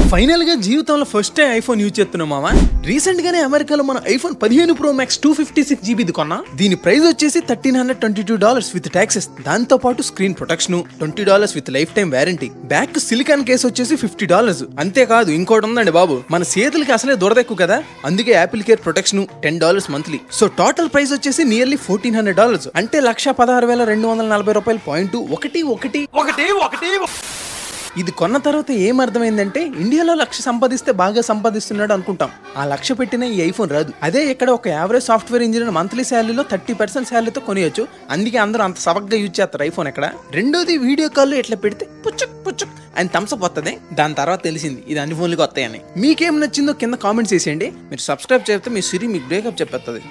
final గా జీవితంలో first time iPhone use చేస్తున్నాం మామా రీసెంట్ గానే అమెరికాలో మన ఐఫోన్ పదిహేను pro max two fifty six జీబీది కొన్నా దీని ప్రైస్ వచ్చేసి thirteen hundred twenty two dollars with taxes దాంతో పాటు screen protection twenty dollars with life time warranty back silicone case వచ్చేసి ఫిఫ్టీ డాలర్స్ అంతేకాదు ఇంకోటి ఉందండి బాబు మన చేతులకి అసలే దొరదెక్కు కదా అందుకే Apple care protection ten dollars monthly so total price వచ్చేసి నియర్లీ ఫోర్టీన్ హండ్రెడ్ డాలర్స్ అంటే లక్ష పదహారు వేల రెండు వందల నలభై రూపాయల పాయింట్ ఒకటి ఒకటి ఒకటి ఒకటి ఇది కొన్న తర్వాత ఏం అర్థమైందంటే ఇండియాలో లక్ష సంపాదిస్తే బాగా సంపాదిస్తున్నాడు అనుకుంటాం ఆ లక్ష పెట్టిన ఈ ఐఫోన్ రాదు అదే ఇక్కడ ఒక యావరేజ్ సాఫ్ట్వేర్ ఇంజనీర్ మంత్లీ శాలరీలో థర్టీ పర్సెంట్ శాలరీతో కొనియొచ్చు అందుకే అందరూ అంత సబగ్గా యూజ్ చేస్తారు ఐఫోన్ ఎక్కడ రెండోది వీడియో కాల్లో ఇట్లా పెడితే పుచ్చుక్ పుచ్చుక్ అని థమ్స్అప్ వస్తుంది దాని తర్వాత తెలిసింది ఇది అన్ని ఫోన్లకి వస్తాయని మీకేం నచ్చిందో కింద కామెంట్స్ చేసేయండి మీరు సబ్స్క్రైబ్ చేస్తే మీ సిరి మీకు బ్రేకప్ చెప్పేస్తుంది